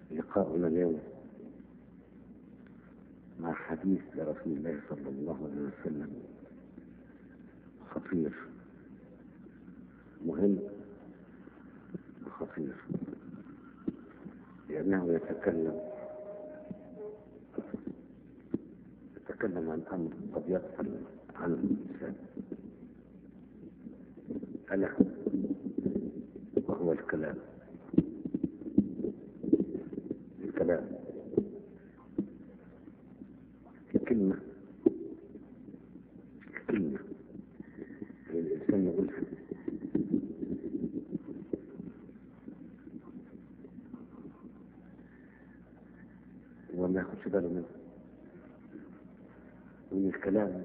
لقاؤنا اليوم مع حديث لرسول الله صلى الله عليه وسلم خطير مهم وخطير لأنه يتكلم يتكلم عن أمر قد يغفل عن الإنسان ألا وهو الكلام الكلام الكلمة الكلمة اللي الإنسان يقولها وما ياخدش باله منه من الكلام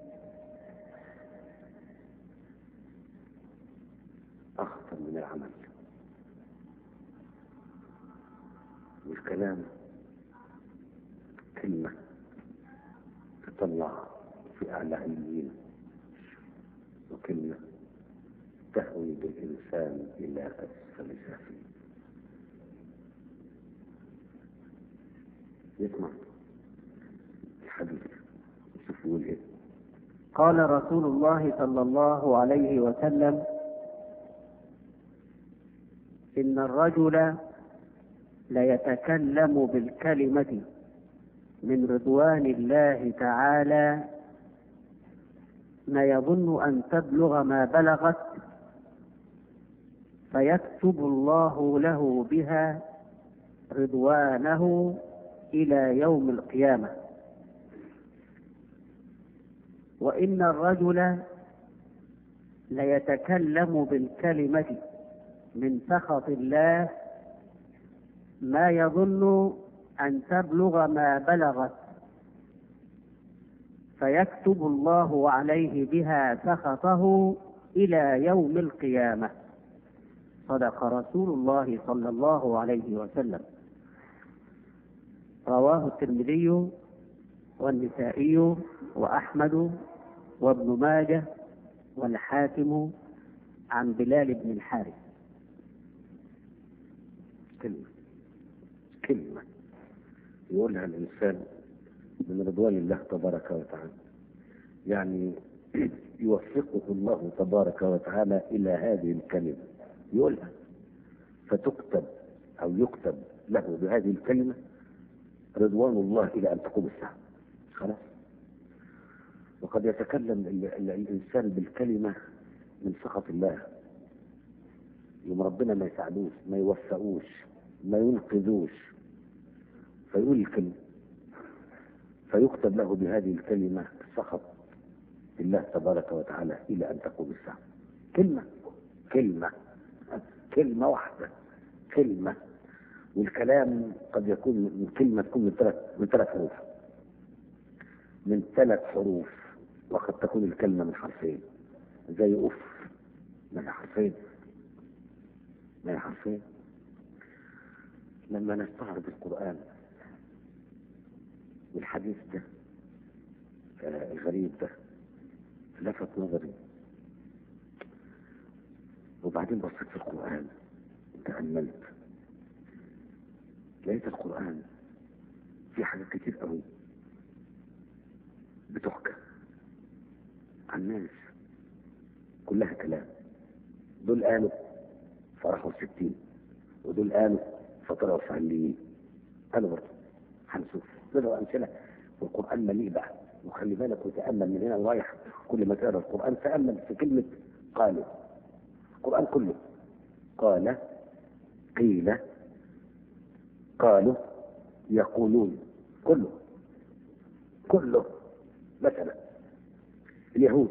أخطر من العمل والكلام كلمة تطلع في أعلى عليين وكلمة تهوي بالإنسان إلى أسفل سافلين يسمع الحديث شوف يقول إيه قال رسول الله صلى الله عليه وسلم إن الرجل ليتكلم بالكلمة من رضوان الله تعالى ما يظن أن تبلغ ما بلغت فيكتب الله له بها رضوانه إلى يوم القيامة وإن الرجل ليتكلم بالكلمة من سخط الله ما يظن أن تبلغ ما بلغت فيكتب الله عليه بها سخطه إلى يوم القيامة صدق رسول الله صلى الله عليه وسلم رواه الترمذي والنسائي وأحمد وابن ماجه والحاكم عن بلال بن الحارث كلمة كلمة يقولها الإنسان من رضوان الله تبارك وتعالى يعني يوفقه الله تبارك وتعالى إلى هذه الكلمة يقولها فتكتب أو يكتب له بهذه الكلمة رضوان الله إلى أن تقوم الساعة خلاص وقد يتكلم ال- ال- الإنسان بالكلمة من سخط الله يوم ربنا ما يساعدوش ما يوفقوش ما ينقذوش فيقول الكلمة فيكتب له بهذه الكلمة سخط الله تبارك وتعالى إلى أن تقوم الساعة كلمة كلمة كلمة واحدة كلمة والكلام قد يكون من كلمة تكون من ثلاث من ثلاث حروف من ثلاث حروف وقد تكون الكلمة من حرفين زي أف من حرفين من حرفين لما نستعرض القرآن والحديث ده آه، الغريب ده لفت نظري وبعدين بصيت في القرآن تأملت لقيت القرآن فيه حاجات كتير قوي بتحكى عن ناس كلها كلام دول قالوا فرحوا الستين ودول قالوا فطلعوا فعليين قالوا برضه هنشوف طلعوا أمثلة والقرآن مليء بقى وخلي بالك وتأمل من هنا ورايح كل ما تقرا القرآن تأمل في كلمة قالوا القرآن كله قال قيل قالوا يقولون كله كله مثلا اليهود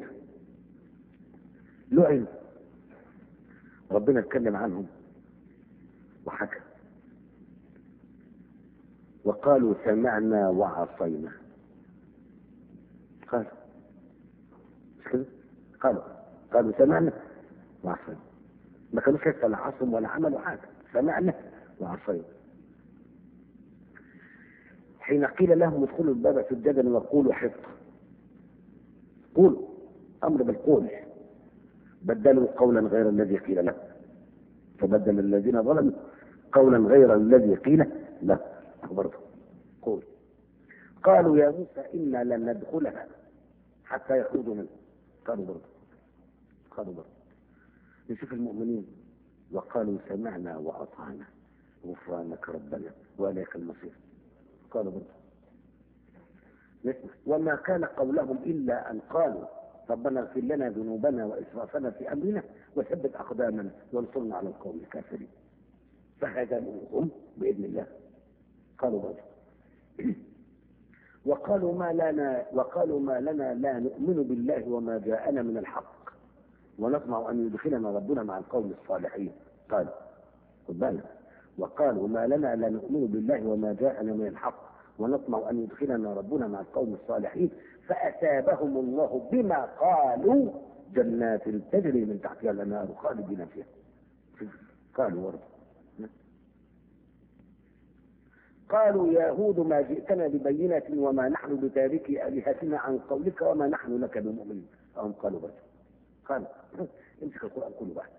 لعن ربنا اتكلم عنهم وحكى وقالوا سمعنا وعصينا قالوا مش كده قالوا قالوا سمعنا وعصينا ما كانوش لسه لا عصم ولا عملوا حاجه سمعنا وعصينا حين قيل لهم ادخلوا الباب سجدا وقولوا حطه قولوا امر بالقول بدلوا قولا غير الذي قيل لهم فبدل الذين ظلموا قولا غير الذي قيل لا برضه قول قالوا يا موسى إنا لن ندخلها حتى يخرجوا منها قالوا برضه قالوا برضه نشوف المؤمنين وقالوا سمعنا وأطعنا غفرانك ربنا وإليك المصير قالوا برضه نسمع وما كان قولهم إلا أن قالوا ربنا اغفر لنا ذنوبنا وإسرافنا في أمرنا وثبت أقدامنا وانصرنا على القوم الكافرين فهزموهم بإذن الله قالوا برضه وقالوا ما لنا وقالوا ما لنا لا نؤمن بالله وما جاءنا من الحق ونطمع ان يدخلنا ربنا مع القوم الصالحين قال خد بالك وقالوا ما لنا لا نؤمن بالله وما جاءنا من الحق ونطمع ان يدخلنا ربنا مع القوم الصالحين فاثابهم الله بما قالوا جنات تجري من تحتها الانهار خالدين فيها قالوا برضه قالوا يا هود ما جئتنا ببينة وما نحن بتاركي آلهتنا عن قولك وما نحن لك بمؤمنين فهم قالوا بس قال امسك القرآن كله بعد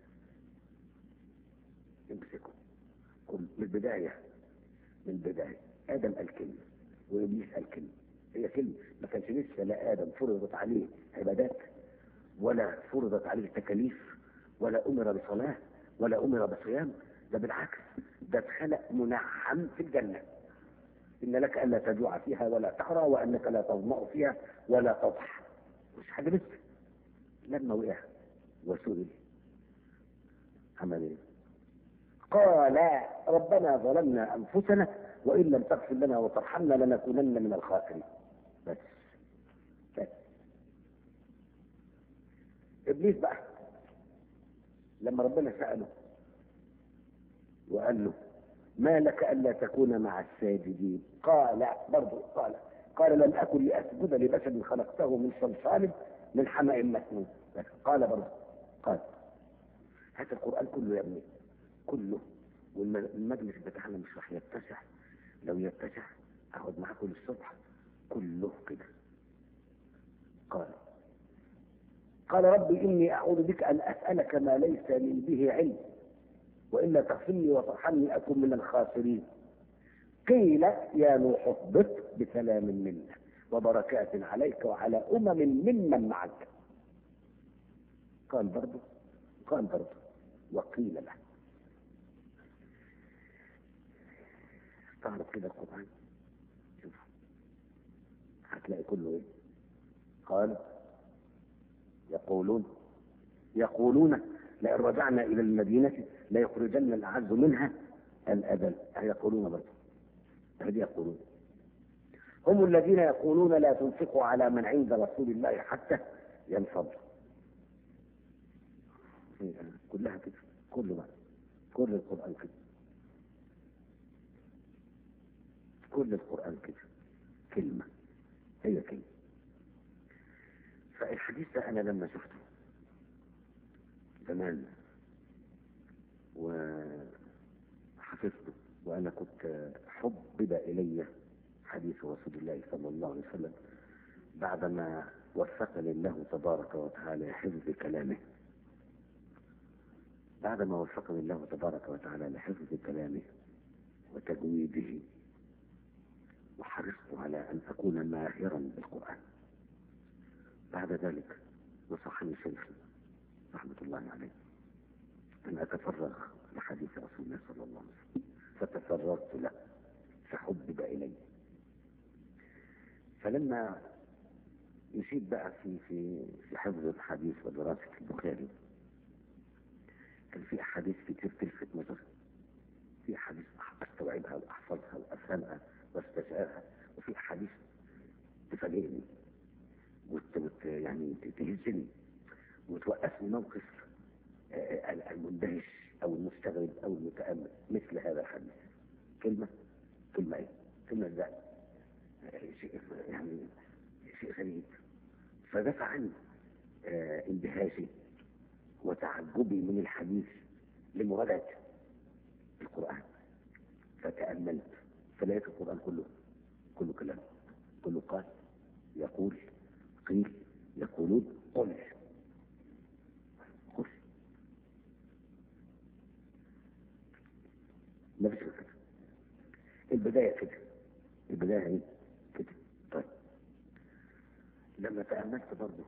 امسكه كل من البداية من البداية آدم قال كلمة وإبليس قال كلمة هي كلمة ما كانش لسه لا آدم فرضت عليه عبادات ولا فرضت عليه تكاليف ولا أمر بصلاة ولا أمر بصيام ده بالعكس ده اتخلق منعم في الجنة إن لك ألا تجوع فيها ولا تحرى وأنك لا تظمأ فيها ولا تضح مش حاجة بس لما وقع وسئل عمل ايه؟ قال ربنا ظلمنا أنفسنا وإن لم تغفر لنا وترحمنا لنكونن من الخاسرين بس بس إبليس بقى لما ربنا سأله وقال له ما لك ألا تكون مع الساجدين قال برضو قال قال لم أكن لأسجد لبشر خلقته من صلصال من حمأ مسنون قال برضو قال هات القرآن كله يا ابني كله والمجلس بتاعنا مش راح يتسع لو يتسع اقعد معاكم الصبح كله كده قال قال ربي إني أعوذ بك أن أسألك ما ليس لي به علم وإلا تغفرني وترحمني أكن من الخاسرين قيل يا نوح اهبط بسلام منا وبركات عليك وعلى أمم ممن معك قال برضه قال برضه وقيل له استعرض كده القرآن شوف هتلاقي كله ايه قال يقولون يقولون لئن رجعنا إلى المدينة ليخرجن الأعز منها الأذل يقولون برضه هذه يقولون هم الذين يقولون لا تنفقوا على من عند رسول الله حتى ينفضوا كلها كده كله بقى كل القرآن كده كل القرآن كده كلمة هي كلمة فالحديث ده أنا لما شفته زمان وحفظته وأنا كنت حبب إلي حديث رسول الله صلى الله عليه وسلم بعدما وفقني الله تبارك وتعالى لحفظ كلامه بعدما وفقني الله تبارك وتعالى لحفظ كلامه وتجويده وحرصت على أن أكون ماهرا بالقرآن بعد ذلك نصحني شيخي رحمة الله عليه أن أتفرغ لحديث رسول الله صلى الله عليه وسلم فتفرغت له فحبب إلي فلما نشيد بقى في في في حفظ الحديث ودراسة البخاري كان في أحاديث كتير تلفت نظري في أحاديث أستوعبها وأحفظها وأفهمها واستشعرها وفي أحاديث تفاجئني وت... وت... يعني تهزني وتوقفني موقف المندهش او المستغرب او المتامل مثل هذا الحديث كلمه كلمه ايه؟ كلمه ازاي؟ شيء يعني شيء غريب فدفع عني آه اندهاشي وتعجبي من الحديث لمراجعه القران فتاملت فلقيت القران كله كله كلام كله قال يقول قيل يقولون قل قل البداية كده البداية ايه كده طيب لما تأملت برضه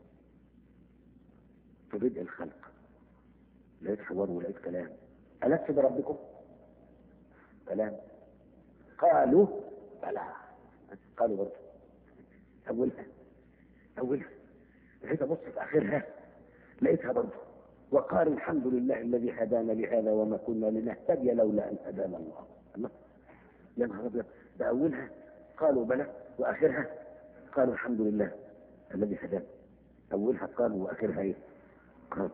في بدء الخلق لقيت حوار ولقيت كلام ألست بربكم كلام قالوا بلى قالوا برضه أولها أولها لقيت أبص في آخرها لقيتها برضه وقال الحمد لله الذي هدانا لهذا وما كنا لنهتدي لولا أن هدانا الله الله يا نهار أبيض ده أولها قالوا بلى وآخرها قالوا الحمد لله الذي هدانا أولها قالوا وآخرها إيه؟ قالوا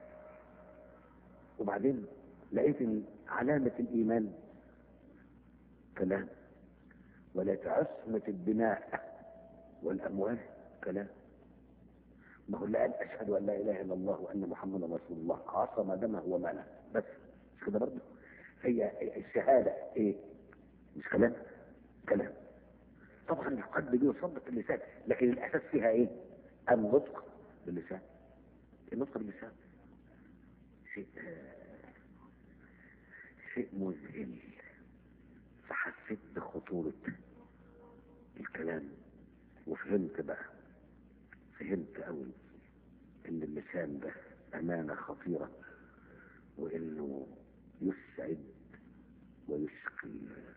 وبعدين لقيت إن علامة الإيمان كلام ولا عصمة البناء والأموال كلام ما هو لا قال أشهد أن لا إله إلا الله وأن محمدا رسول الله عصم دمه وماله بس مش كده برضه هي الشهادة إيه مش كلام كلام طبعا القلب بيصدق اللسان لكن الأساس فيها إيه النطق باللسان النطق باللسان شيء شيء مذهل فحسيت بخطورة الكلام وفهمت بقى فهمت قوي ان اللسان ده امانة خطيرة وانه يسعد ويشقي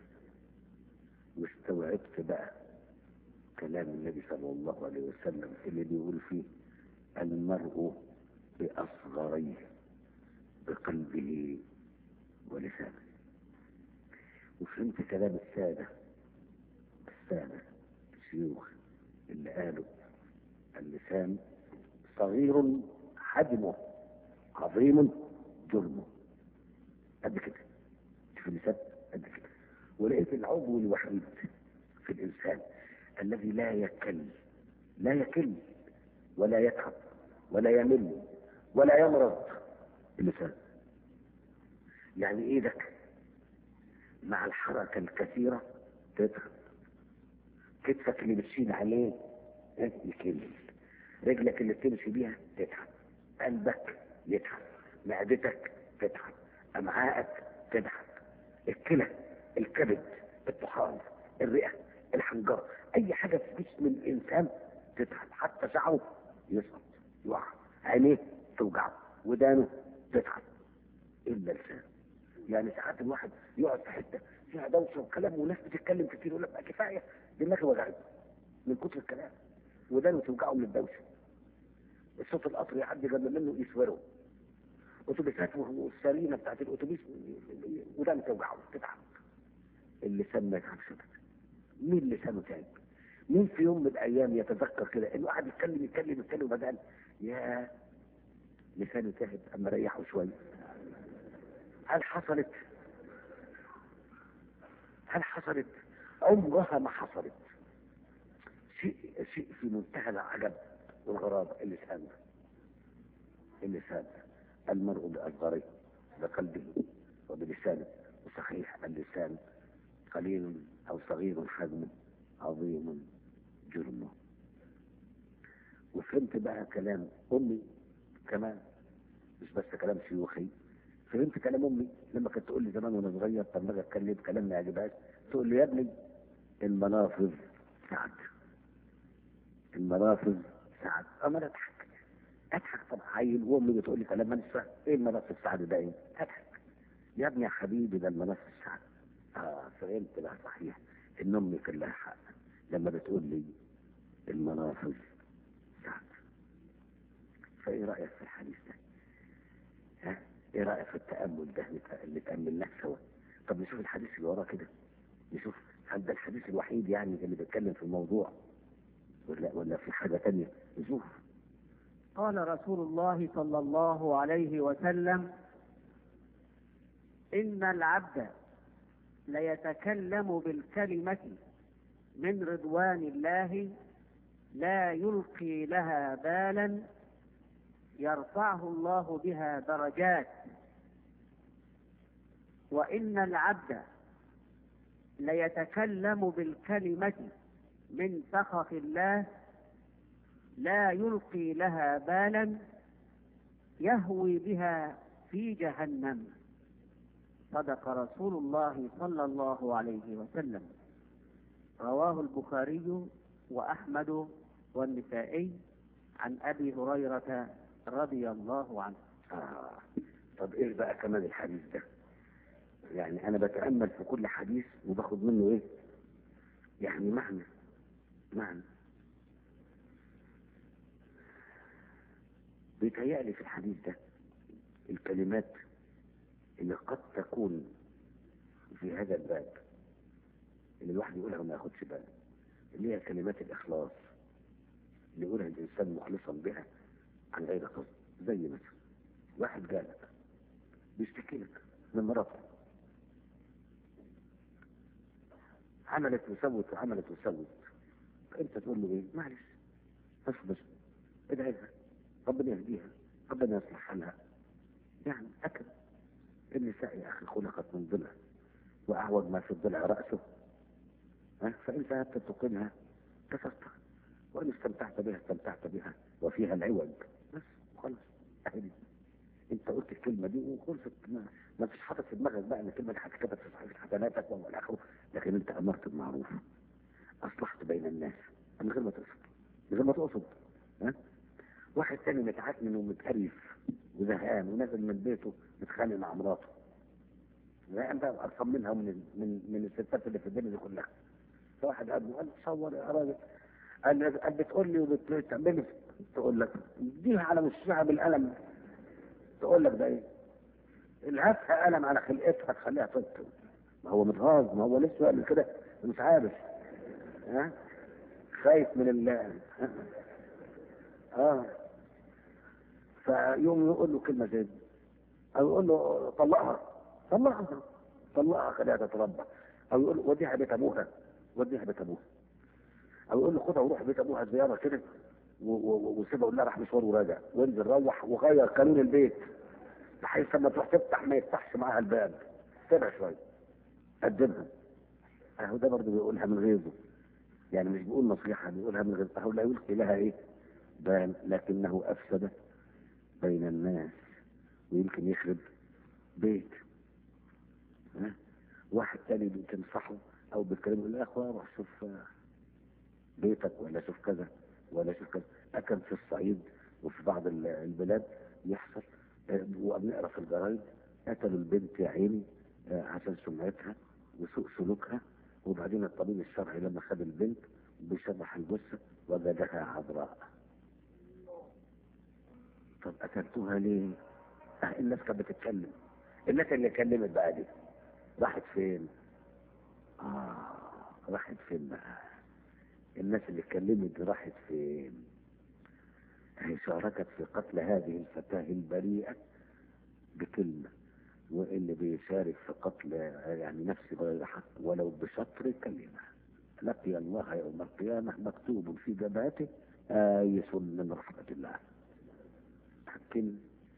واستوعبت بقى كلام النبي صلى الله عليه وسلم اللي بيقول فيه المرء بأصغريه بقلبه ولسانه وفهمت كلام السادة السادة الشيوخ اللي قالوا اللسان صغير حجمه عظيم جرمه قد كده في اللسان قد كده ولقيت العضو الوحيد في الإنسان الذي لا يكل لا يكل ولا يتعب ولا يمل ولا يمرض اللسان يعني ايدك مع الحركة الكثيرة تتعب كتفك اللي بتشيل عليه يكل رجلك اللي بتمشي بيها تتعب قلبك يتعب معدتك تتعب امعائك تتعب الكلى الكبد الطحال الرئة الحنجرة اي حاجة في جسم الانسان تتعب حتى شعره يسقط يقع عينيه توجعه ودانه تتعب الا لسانه يعني ساعات الواحد يقعد في حته فيها دوشه وكلام وناس بتتكلم كتير يقول لك بقى كفايه دماغي وجعت من كتر الكلام ودانه توجعه من الدوشه الصوت القطر يعدي جنب منه يسوره اتوبيسات والسرينه بتاعت الاتوبيس ودانه توجعه تتعب اللسان ما يتعبش ابدا مين لسانه تعب مين في يوم من الايام يتذكر كده انه قاعد يتكلم يتكلم يتكلم وبعدين يا لسانه تعب اما ريحه شويه هل حصلت هل حصلت عمرها ما حصلت شيء شيء في منتهى العجب والغرابة اللسان ده اللسان المرء بأصغره بقلبه وبلسانه وصحيح اللسان قليل أو صغير حجمه عظيم جرمه وفهمت بقى كلام أمي كمان مش بس كلام شيوخي فهمت كلام امي لما كانت تقول لي زمان وانا صغير طب ما اجي اتكلم كلام ما يعجبهاش تقول لي يا ابني المنافذ سعد المنافذ سعد اما انا اضحك اضحك طبعا عيل وامي بتقول لي كلام مانيش فاهم ايه المنافذ سعد ده ايه اضحك يا ابني يا حبيبي ده المنافذ سعد اه فهمت بقى صحيح ان امي كان لها حق لما بتقول لي المنافذ سعد فايه رايك في الحديث ده ها ايه رايك في التامل ده اللي تاملناه سوا طب نشوف الحديث اللي وراه كده نشوف هل ده الحديث الوحيد يعني اللي بيتكلم في الموضوع ولا ولا في حاجه تانية نشوف قال رسول الله صلى الله عليه وسلم إن العبد ليتكلم بالكلمة من رضوان الله لا يلقي لها بالا يرفعه الله بها درجات وإن العبد ليتكلم بالكلمة من سخط الله لا يلقي لها بالا يهوي بها في جهنم صدق رسول الله صلى الله عليه وسلم رواه البخاري وأحمد والنسائي عن أبي هريرة رضي الله عنه آه. طب ايه بقى كمان الحديث ده يعني انا بتأمل في كل حديث وباخد منه ايه يعني معنى معنى بيتهيألي في الحديث ده الكلمات اللي قد تكون في هذا الباب اللي الواحد يقولها وما ياخدش باله اللي هي كلمات الإخلاص اللي يقولها الإنسان مخلصا بها عن غير قصد زي مثلا واحد جالك بيشتكي لك من مراته عملت وسوت وعملت وسوت فانت تقول له ايه معلش بس بس ادعي لها ربنا يهديها ربنا يصلح حالها يعني اكل النساء يا اخي خلقت من ضلع واعوج ما في الضلع راسه ها فان ذهبت تقيمها كسرتها وان استمتعت بها استمتعت بها وفيها العوج بس خلاص اهدي انت قلت الكلمه دي وخلصت ما, ما فيش حاطط في دماغك بقى ان الكلمه دي هتكتبت في صحيفه حسناتك ولا اخره لكن انت امرت بالمعروف اصلحت بين الناس من غير ما تقصد من غير ما تقصد ها واحد تاني متعكن ومتقرف وزهقان ونازل من بيته متخانق مع مراته زهقان بقى وقرفان منها ومن من من الستات اللي في الدنيا دي كلها فواحد قال له قال تصور يا راجل قال قال بتقول لي وبتعملي تقول لك اديها على وشها بالقلم تقول لك ده ايه الهفها قلم على خلقتها تخليها تطل ما هو متغاظ ما هو لسه قال كده مش عارف ها خايف من ال اه فيوم يقول له كلمه زي دي او يقول له طلقها طلقها طلقها خليها تتربى او يقول له وديها بيت ابوها وديها بيت ابوها او يقول له خدها وروح بيت ابوها زياره كده وسيبها يقول لها راح مشوار وراجع وانزل روح وغير قانون البيت بحيث لما تروح تفتح ما يفتحش معاها الباب سيبها شويه قدمها اهو ده برضه بيقولها من غيظه يعني مش بيقول نصيحه بيقولها من غيظه اهو لا يلقي لها ايه بان لكنه افسد بين الناس ويمكن يخرب بيت ها؟ واحد تاني بتنصحه او بتكلمه يقول له يا اخويا روح شوف بيتك ولا شوف كذا ولا شوف كذا أكل في الصعيد وفي بعض البلاد يحصل وبنقرا في الجرايد قتلوا البنت يا عيني عشان سمعتها وسوء سلوكها وبعدين الطبيب الشرعي لما خد البنت بشرح الجثة وجدها عذراء طب قتلتوها ليه؟ اه الناس كانت بتتكلم الناس اللي اتكلمت بقى دي راحت فين؟ اه راحت فين بقى؟ الناس اللي اتكلمت راحت فين هي شاركت في قتل هذه الفتاة البريئة بكلمة واللي بيشارك في قتل يعني نفس غير حق ولو بشطر كلمة لقي الله يوم القيامة مكتوب في جبهته آيس من رحمة الله لكن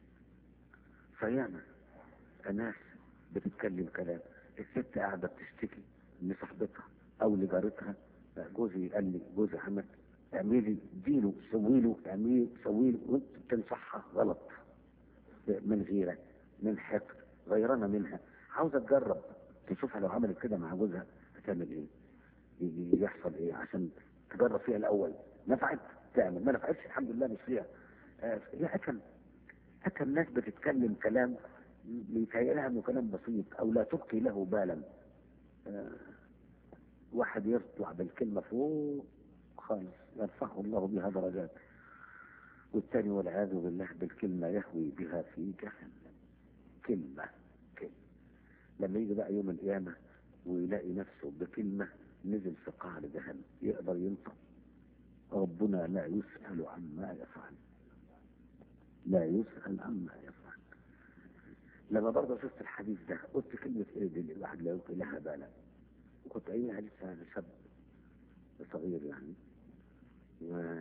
فياما الناس بتتكلم كلام الست قاعدة بتشتكي لصاحبتها أو لجارتها جوزي قال لي جوزي عمل اعملي ديله سوي له اعملي سوي له وانت بتنصحها غلط من غيرة من حقد غيرانة منها عاوزة تجرب تشوفها لو عملت كده مع جوزها هتعمل ايه يحصل ايه عشان تجرب فيها الاول نفعت تعمل ما نفعتش الحمد لله مش فيها آه هي اكل اكل ناس بتتكلم كلام بيتهيأ لها انه كلام بسيط او لا تبقي له بالا آه واحد يطلع بالكلمة فوق خالص يرفعه الله بها درجات والثاني والعياذ بالله بالكلمة يهوي بها في جهنم كلمة كلمة لما يجي بقى يوم القيامة ويلاقي نفسه بكلمة نزل في قعر جهنم يقدر ينطق ربنا لا يسأل عما يفعل لا يسأل عما يفعل لما برضه شفت الحديث ده قلت كلمة ايه دي الواحد لا يلقي لها بالا وكنت قايلها لسه شاب صغير يعني و...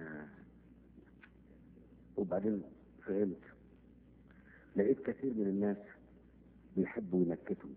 وبعدين فهمت لقيت كثير من الناس بيحبوا ينكتوا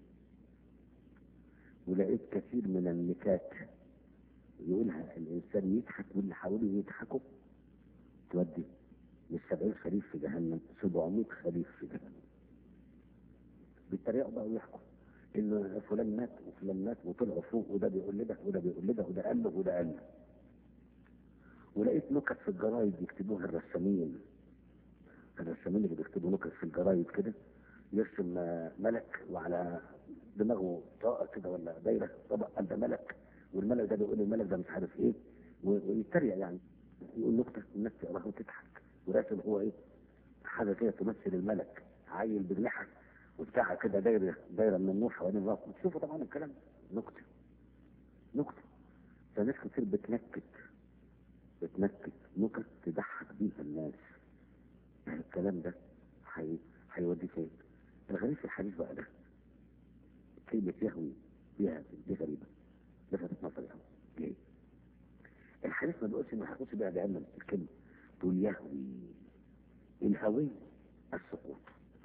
ولقيت كثير من النكات يقولها الإنسان يضحك واللي حواليه يضحكوا تودي مش 70 خريف في جهنم 700 خريف في جهنم بيتريقوا بقى ويحكوا ان فلان مات وفلان مات وطلعوا فوق وده بيقول لده وده بيقول لده وده قال له وده قال له ولقيت نكت في الجرايد يكتبوها الرسامين الرسامين اللي بيكتبوا نكت في الجرايد كده يرسم آه، ملك وعلى دماغه طاقه كده ولا دايره طبق قال ده ملك والملك ده بيقول الملك ده مش عارف ايه و- ويتريق يعني يقول نكته الناس تقراها وتضحك وراسم هو ايه حاجه كده تمثل الملك عيل باللحى وبتاع كده دايره دايره من النور حوالين راسه تشوفوا طبعا الكلام ده. نكته نكته فناس كتير بتنكت بتنكت نكت تضحك بيها الناس الكلام ده حي... هيودي فين؟ الغريب في الحديث بقى ده كلمة يهوي فيها دي غريبة لفتت نظري قوي ليه؟ الحديث ما بيقولش انه هيخش بيها جهنم الكلمة تقول يهوي الهوي السقوط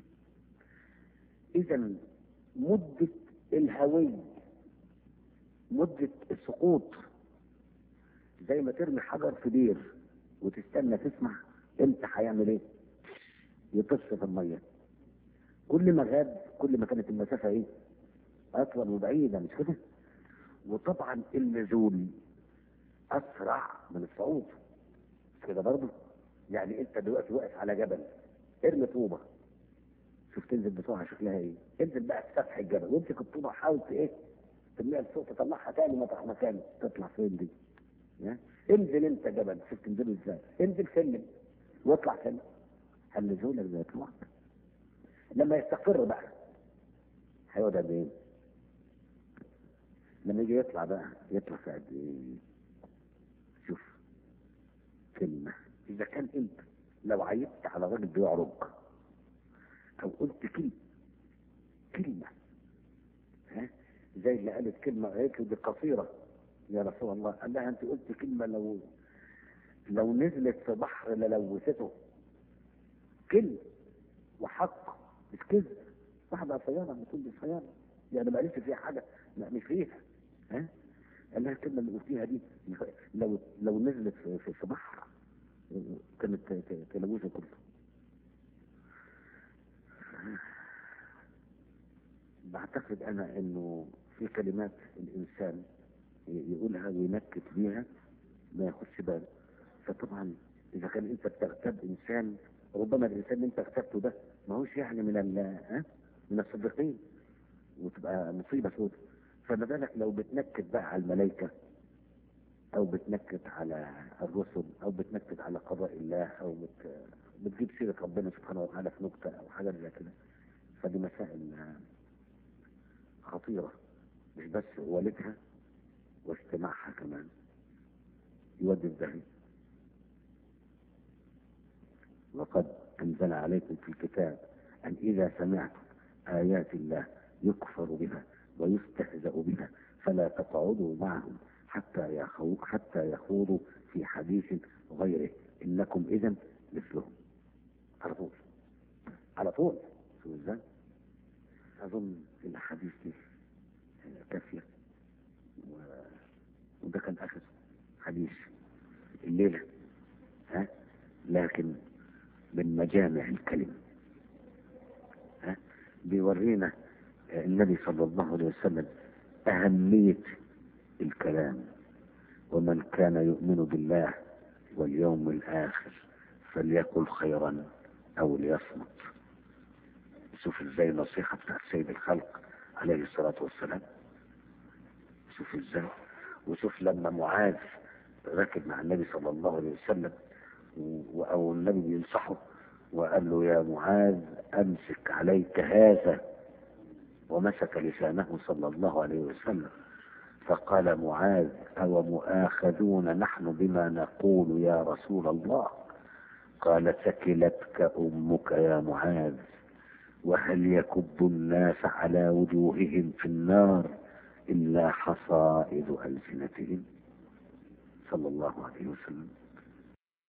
اذا مدة الهوي مدة السقوط زي ما ترمي حجر في بير وتستنى تسمع امتى هيعمل ايه يطش في الميه كل ما غاب كل ما كانت المسافه ايه اطول وبعيده مش كده وطبعا النزول اسرع من الصعود مش كده برضه يعني انت دلوقتي واقف على جبل ارمي طوبه شوف تنزل بسرعه شكلها ايه انزل بقى في سفح الجبل وامسك الطوبه حاول ت- ايه ترميها لفوق تطلعها تاني مطرح مكان تطلع فين دي ها؟ انزل انت جبل شوف تنزله ازاي انزل سلم واطلع سلم هل نزولك زي طلعك لما يستقر بقى هيقعد قد ايه لما يجي يطلع بقى يطلع في قد ايه شوف كلمة إذا كان أنت لو عيبت على راجل بيعرج أو قلت كلمة كلمة ها زي اللي قالت كلمة قالت له دي قصيرة يا رسول الله قال لها أنت قلت كلمة لو لو نزلت في بحر للوثته كلمة وحق مش كذب واحدة صيانة بتقول دي صيانة يعني ما قالتش فيها حاجة لا مش فيها ها قال لها الكلمة اللي قلتيها دي لو لو نزلت في, في, في بحر كانت ت- ت- تلوثه كله بعتقد انا انه في كلمات الانسان ي- يقولها وينكت بيها ما ياخدش باله فطبعا اذا كان انت بتغتاب انسان ربما الانسان اللي انت اغتبته ده ما هوش يعني من ال ها من الصديقين وتبقى مصيبه سودة فما بالك لو بتنكد بقى على الملائكه او بتنكد على الرسل او بتنكد على قضاء الله او بت... بتجيب سيره ربنا سبحانه وتعالى في نكته او حاجه زي كده فدي مسائل آه، خطيره مش بس والدها واستماعها كمان يودي الذهن وقد أنزل عليكم في الكتاب أن إذا سمعتم آيات الله يكفر بها ويستهزأ بها فلا تقعدوا معهم حتى يخوضوا حتى يخوضوا في حديث غيره إنكم إذا مثلهم على طول على طول شوف ازاي أظن الأحاديث دي كافية و... وده كان آخر حديث الليلة ها لكن من مجامع الكلم ها بيورينا النبي صلى الله عليه وسلم أهمية الكلام ومن كان يؤمن بالله واليوم الآخر فليقل خيرا أو ليصمت شوف ازاي النصيحة بتاعت سيد الخلق عليه الصلاة والسلام شوف ازاي وشوف لما معاذ ركب مع النبي صلى الله عليه وسلم و- او النبي بينصحه وقال له يا معاذ امسك عليك هذا ومسك لسانه صلى الله عليه وسلم فقال معاذ او مؤاخذون نحن بما نقول يا رسول الله قال ثكلتك امك يا معاذ وهل يكب الناس على وجوههم في النار الا حصائد السنتهم صلى الله عليه وسلم